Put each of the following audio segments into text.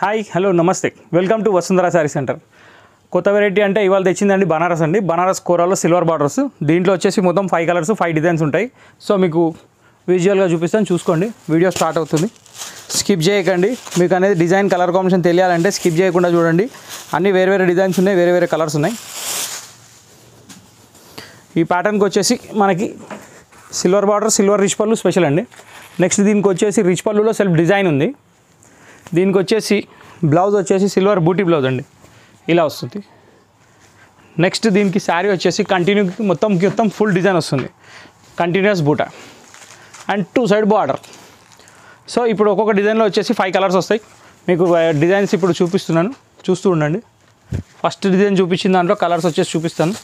hi hello నమస్తే welcome to Vasundhara sari centre కొత్త variety అంటే ఇవాళ తెచ్చిందండి బనారస్ అండి బనారస్ కూరలో సిల్వర్ బార్డర్స్ దీంట్లో వచ్చేసి మొత్తం ఫైవ్ కలర్స్ ఫైవ్ డిజైన్స్ ఉంటాయి సో మీకు విజువల్గా చూపిస్తాను చూసుకోండి వీడియో స్టార్ట్ అవుతుంది స్కిప్ చేయకండి మీకు అనేది డిజైన్ కలర్ కాంబినేషన్ తెలియాలంటే స్కిప్ చేయకుండా చూడండి అన్ని వేరే వేరే డిజైన్స్ ఉన్నాయి వేరే వేరే కలర్స్ ఉన్నాయి ఈ ప్యాటర్న్కి వచ్చేసి మనకి silver border silver rich pallu special అండి నెక్స్ట్ దీనికి వచ్చేసి రిచ్ పళ్ళులో సెల్ఫ్ డిజైన్ ఉంది దీనికి వచ్చేసి బ్లౌజ్ వచ్చేసి సిల్వర్ బూటీ బ్లౌజ్ అండి ఇలా వస్తుంది నెక్స్ట్ దీనికి శారీ వచ్చేసి కంటిన్యూ మొత్తం మొత్తం ఫుల్ డిజైన్ వస్తుంది continuous buta and two side border so ఇప్పుడు ఒక్కొక్క డిజైన్లో వచ్చేసి ఫైవ్ కలర్స్ వస్తాయి మీకు డిజైన్స్ ఇప్పుడు చూపిస్తున్నాను చూస్తూ ఉండండి ఫస్ట్ డిజైన్ చూపించిన దాంట్లో కలర్స్ వచ్చేసి చూపిస్తాను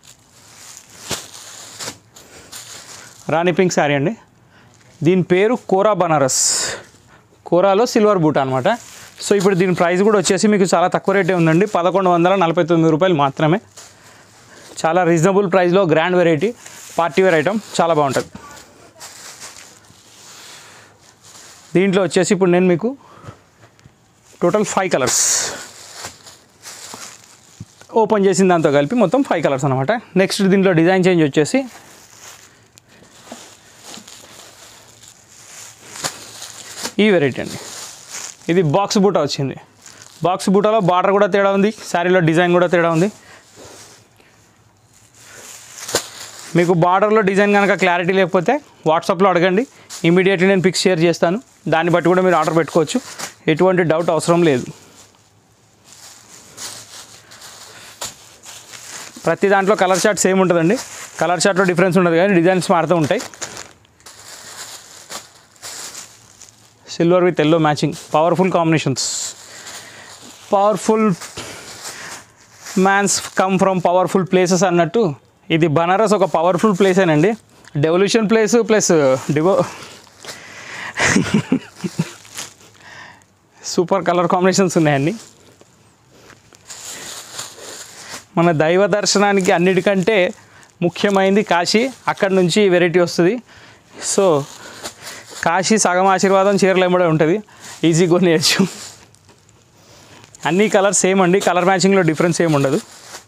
రాణి పింక్ శారీ అండి దీని పేరు కోరా బనారస్ కోరాలో సిల్వర్ బూట్ అనమాట సో ఇప్పుడు దీని ప్రైస్ కూడా వచ్చేసి మీకు చాలా తక్కువ రేటే ఉందండి పదకొండు వందల నలభై తొమ్మిది రూపాయలు మాత్రమే చాలా రీజనబుల్ ప్రైస్లో grand variety party wear item చాలా బాగుంటుంది దీంట్లో వచ్చేసి ఇప్పుడు నేను మీకు టోటల్ ఫైవ్ కలర్స్ ఓపెన్ చేసిన దాంతో కలిపి మొత్తం ఫైవ్ కలర్స్ అనమాట నెక్స్ట్ దీంట్లో డిజైన్ చేంజ్ వచ్చేసి ఈ వెరైటీ అండి ఇది బాక్స్ బూటా వచ్చింది బాక్స్ బూటాలో బార్డర్ కూడా తేడా ఉంది శారీలో డిజైన్ కూడా తేడా ఉంది మీకు బార్డర్లో డిజైన్ కనుక క్లారిటీ లేకపోతే వాట్సాప్లో అడగండి ఇమీడియట్లీ నేను పిక్స్ షేర్ చేస్తాను దాన్ని బట్టి కూడా మీరు ఆర్డర్ పెట్టుకోవచ్చు ఎటువంటి డౌట్ అవసరం లేదు ప్రతి దాంట్లో కలర్ చార్ట్ సేమ్ ఉంటుందండి కలర్ చార్ట్లో డిఫరెన్స్ ఉండదు కానీ డిజైన్స్ మారుతూ ఉంటాయి silver with yellow matching powerful combinations powerful mans come from powerful places అన్నట్టు ఇది బనారస్ ఒక పవర్ఫుల్ ప్లేసేనండి డెవల్యూషన్ ప్లేస్ ప్లస్ డివో సూపర్ కలర్ కాంబినేషన్స్ ఉన్నాయండి మన దైవ దర్శనానికి అన్నిటికంటే ముఖ్యమైనది కాశీ అక్కడి నుంచి వెరైటీ వస్తుంది సో కాశీ సగం ఆశీర్వాదం చీరలు ఎంబడే ఉంటుంది ఈజీ కొనేయచ్చు అన్ని కలర్స్ సేమ్ అండి కలర్ మ్యాచింగ్లో డిఫరెన్స్ ఏమి ఉండదు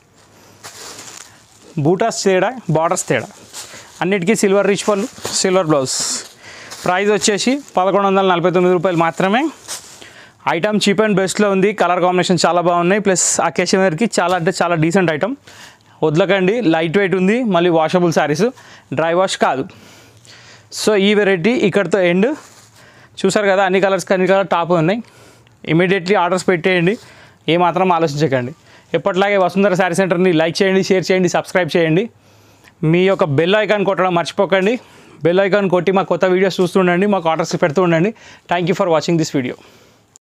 బూటాస్ తేడా బార్డర్స్ తేడా అన్నిటికీ silver rich pallu silver blouse price వచ్చేసి పదకొండు వందల నలభై తొమ్మిది రూపాయలు మాత్రమే ఐటమ్ చీప్ అండ్ బెస్ట్లో ఉంది కలర్ కాంబినేషన్ చాలా బాగున్నాయి ప్లస్ అకేషన్ వేర్కి చాలా అంటే చాలా డీసెంట్ ఐటమ్ వదలకండి లైట్ వెయిట్ ఉంది మళ్ళీ వాషబుల్ శారీస్ డ్రై వాష్ కాదు సో ఈ వెరైటీ ఇక్కడితో ఎండ్ చూసారు కదా అన్ని కలర్స్కి అన్ని కలర్ టాప్ ఉన్నాయి ఇమీడియట్లీ ఆర్డర్స్ పెట్టేయండి ఏమాత్రం ఆలోచించకండి ఎప్పటిలాగే వసుంధర శారీ సెంటర్ని లైక్ చేయండి షేర్ చేయండి సబ్స్క్రైబ్ చేయండి మీ యొక్క బెల్ ఐకాన్ కొట్టడం మర్చిపోకండి బెల్ ఐకాన్ కొట్టి మా కొత్త వీడియోస్ చూస్తుండండి మాకు ఆర్డర్స్ పెడుతూ ఉండండి thank you for watching this video